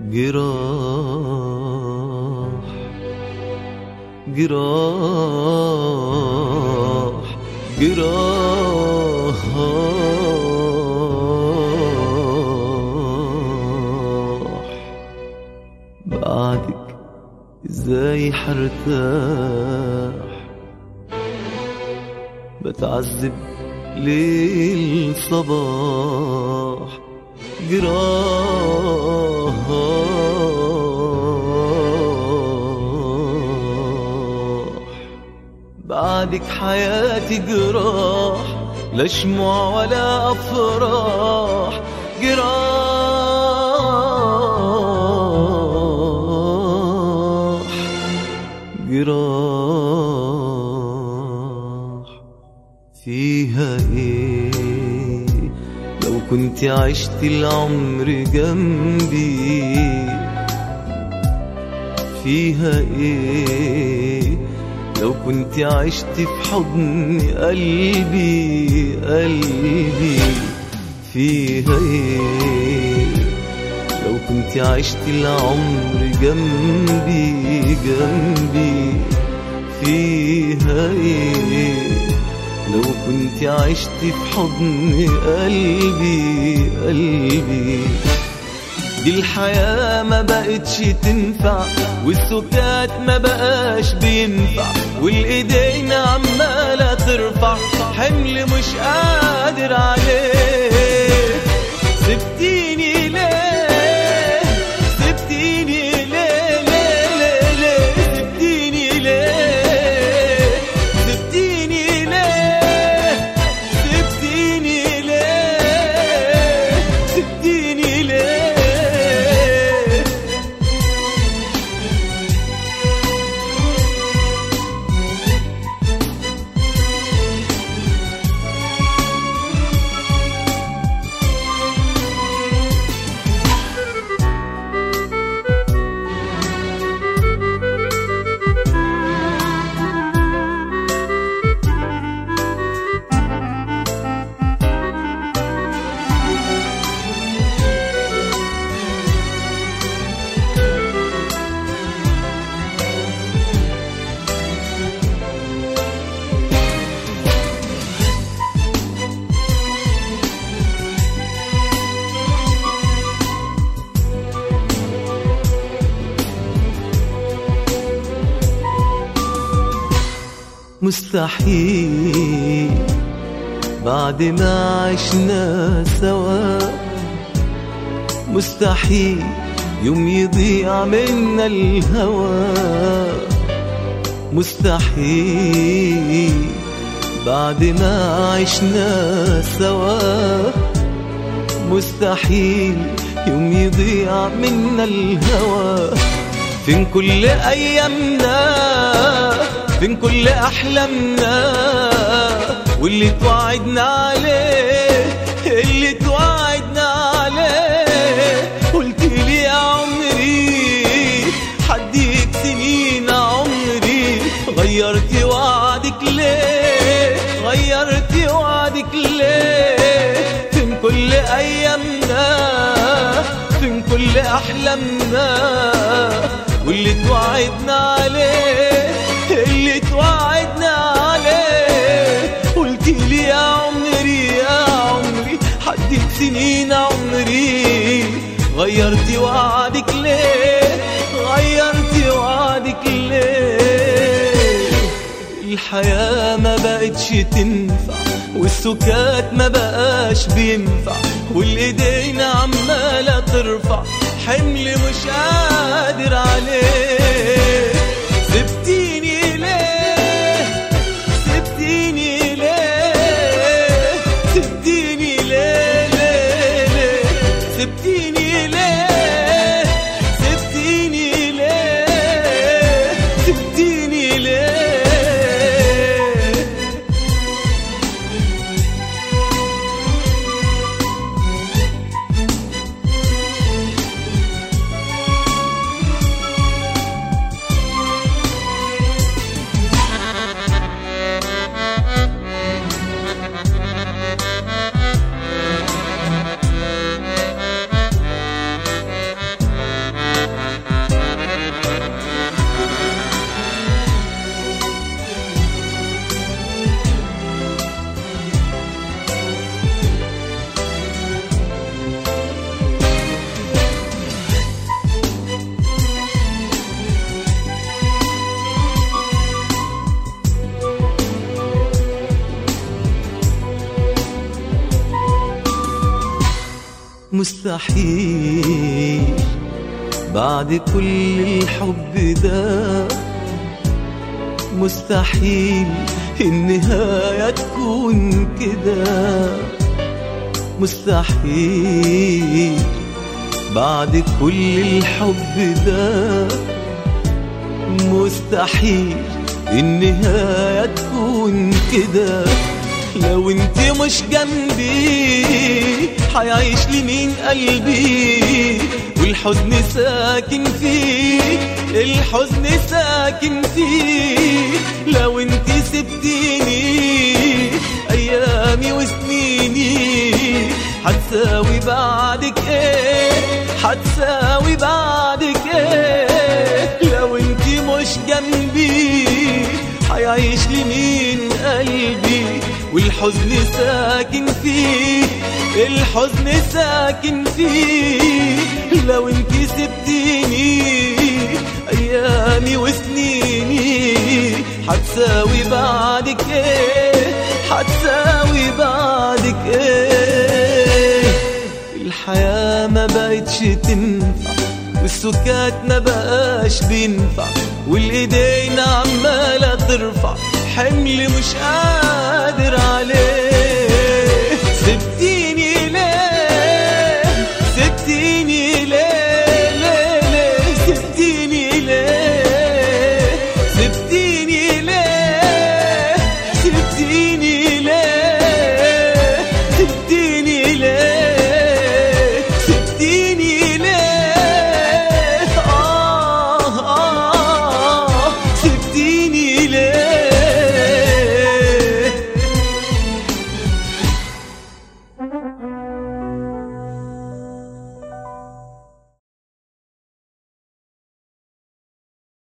جراح جراح جراح بعدك ازاي حرتاح بتعذب ليل صباح جراح بعدك حياتي جراح لا شموع ولا افراح جراح جراح فيها ايه لو كنت عشت العمر جنبي فيها ايه لو كنت عشت في حضن قلبي قلبي فيها ايه لو كنت عشت العمر جنبي جنبي فيها ايه لو كنت عشت في حضن قلبي قلبي دي الحياة ما بقتش تنفع والسكات ما بقاش بينفع والايدين عمالة ترفع حمل مش قادر عليه سبتيني ليه سبتيني ليه ليه ليه ليه سبتيني ليه سبتيني ليه سبتيني ليه سبتيني ليه مستحيل بعد ما عشنا سوا مستحيل يوم يضيع منا الهوى مستحيل بعد ما عشنا سوا مستحيل يوم يضيع منا الهوى فين كل ايامنا فين كل احلامنا واللي توعدنا عليه اللي توعدنا عليه قلت لي يا عمري حديك سنين عمري غيرتي وعدك ليه غيرتي وعدك ليه فين كل ايامنا فين كل احلامنا واللي توعدنا عليه اللي توعدنا عليه قلت لي يا عمري يا عمري حديت سنين عمري غيرتي وعدك ليه غيرتي وعدك ليه الحياة ما بقتش تنفع والسكات ما بقاش بينفع والايدين عمالة ترفع حمل مش قادر عليه سبتيني ليه سبتيني ليه سبتيني ليه ليه ليه سبتيني ليه سبتيني ليه سبتيني ليه مستحيل بعد كل الحب ده مستحيل النهاية تكون كده مستحيل بعد كل الحب ده مستحيل النهاية تكون كده لو انت مش جنبي حيعيش لمين قلبي والحزن ساكن فيه الحزن ساكن فيه لو انت سبتيني ايامي وسنيني هتساوي بعدك ايه هتساوي بعدك ايه لو انت مش جنبي حيعيش لمين قلبي والحزن ساكن فيه الحزن ساكن فيه لو انت سبتيني ايامي وسنيني هتساوي بعدك ايه هتساوي بعدك ايه الحياة ما بقتش تنفع والسكات ما بقاش بينفع والايدين عمالة ترفع حمل مش قادر عليه